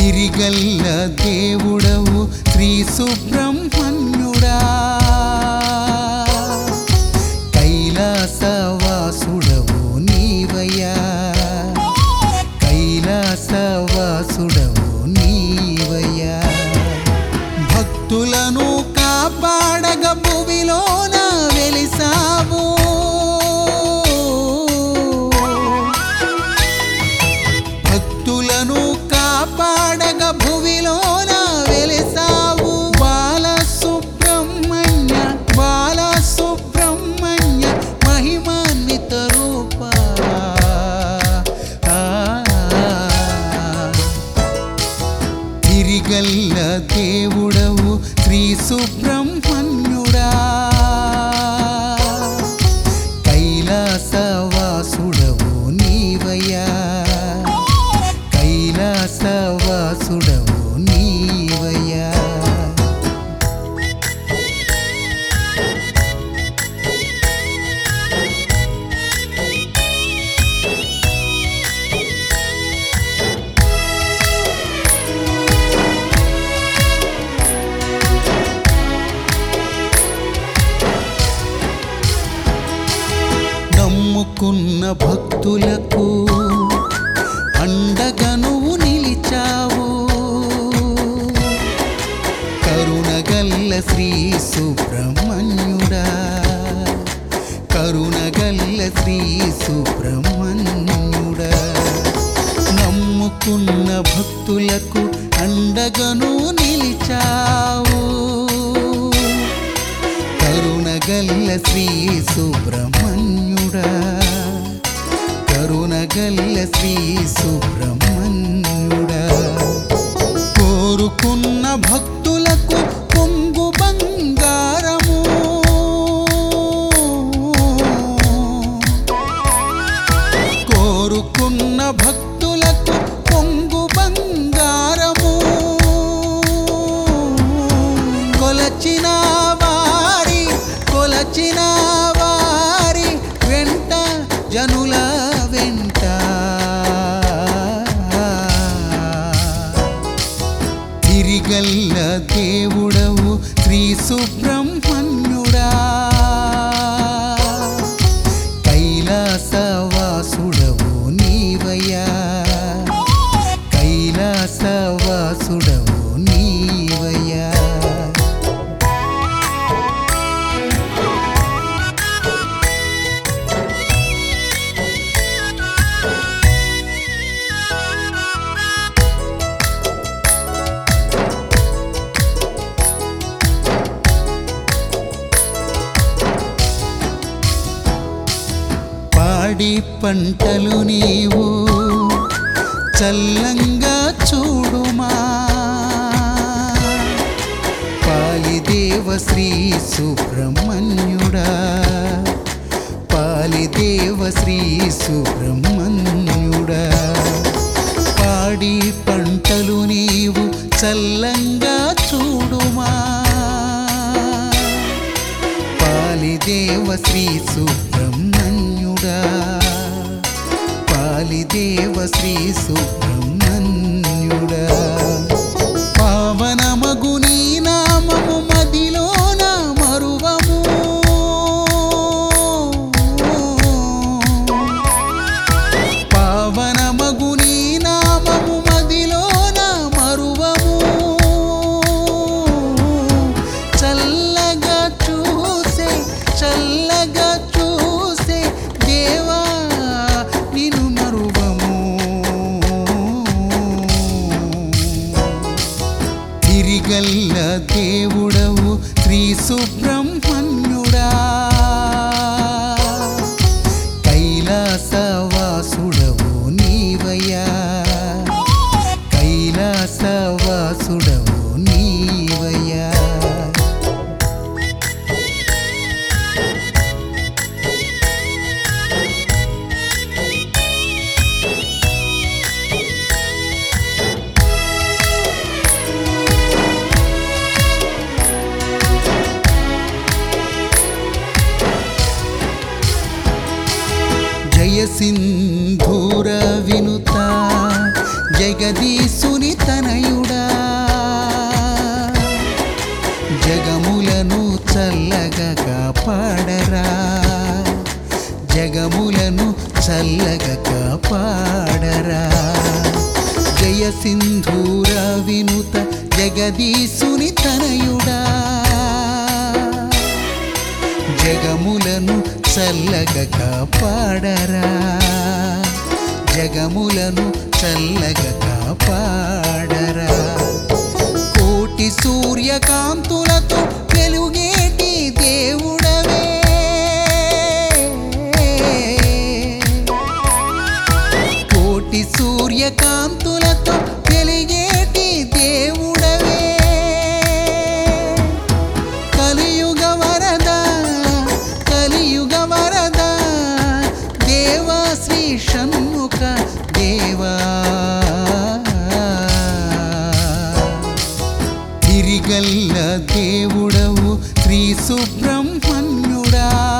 సిరిగల్ల దేవుడవు శ్రీ సుబ్రహ్మణ్యుడా కైలాసవాసుడవు నీవయ్యా కైలాసవాసుడవు నీవయ్యా భక్తులను కాపాడగ భువిలోన వెలిసావు భక్తులను కాపాడగ భువిలోన వెలిసావు బాల సుబ్రహ్మణ్య బాల సుబ్రహ్మణ్య మహిమాన్విత రూప తిరిగల్ల దేవుడవు శ్రీ సుబ్రహ్మణ్యుడా కైలాసవాసుడవు నీవయ్యా కైలాసవాసుడవు నీవయ్యా నమ్ముకున్న భక్తులకు అండగా నువ్వు నిలిచావు కరుణగల్ల శ్రీ సుబ్రహ్మణ్యుడా కరుణగల్ల శ్రీ సుబ్రహ్మణ్యుడా నమ్ముకున్న భక్తులకు అండగను నిలిచావు కరుణగల్ల శ్రీ సుబ్రహ్మణ్యుడా కరుణగల్ల శ్రీ సుబ్రహ్మణ్యుడా కోరుకున్న భక్తులకు పొంగు బంగారము కోరుకున్న భక్తులకు పొంగు బంగారము కొలచిన వారి కొలచిన వారి వెంట జనుల వెంట తిరిగల్ల దేవుడవు శ్రీ సుబ్రహ్మణ్యుడా కైలాసవాసుడవు నీవయ్యా కైలాసవాసుడవు నీవయ్యా పాడి పంటలు నీవు చల్లంగా చూడుమా పాలిదేవ శ్రీ సుబ్రహ్మణ్యుడా పాలిదేవ శ్రీ సుబ్రహ్మణ్యుడా పాడి పంటలు నీవు చల్లంగా చూడుమా పాలిదేవ శ్రీ సుబ్రహ్మణ్యుడా పాలిదేవ శ్రీ సుబ్రహ్మణ్యుడా పావనమగు నీ నామము మదిలోన మరువము పావనమగు నీ నామము మదిలోన మరువము చల్లగా చూసే చల్లగా చూసే దేవా నిన్ను మరువము తిరిగల్ల దేవుడవు శ్రీ సుబ్రహ్మణ్యుడా కైలాసవాసుడవు నీవయ్యా కైలాసవాసుడవు నీవయ్యా జయ సింధూర వినుత జగదీశుని తనయ చల్లగా కాపాడరా జయ సింధూర వినుత జగదీశుని తనయుడా జగములను చల్లగా కాపాడరా జగములను చల్లగా కాపాడరా కోటి సూర్యకాంతులతో వెలుగేటి దేవుడవే కోటి సూర్యకాంతులతో వెలిగేటి దేవుడవే కలియుగ వరద కలియుగ వరద దేవా శ్రీ షణ్ముఖ దేవా తిరిగల్ల దేవుడవు శ్రీ సుబ్రహ్మణ్యుడా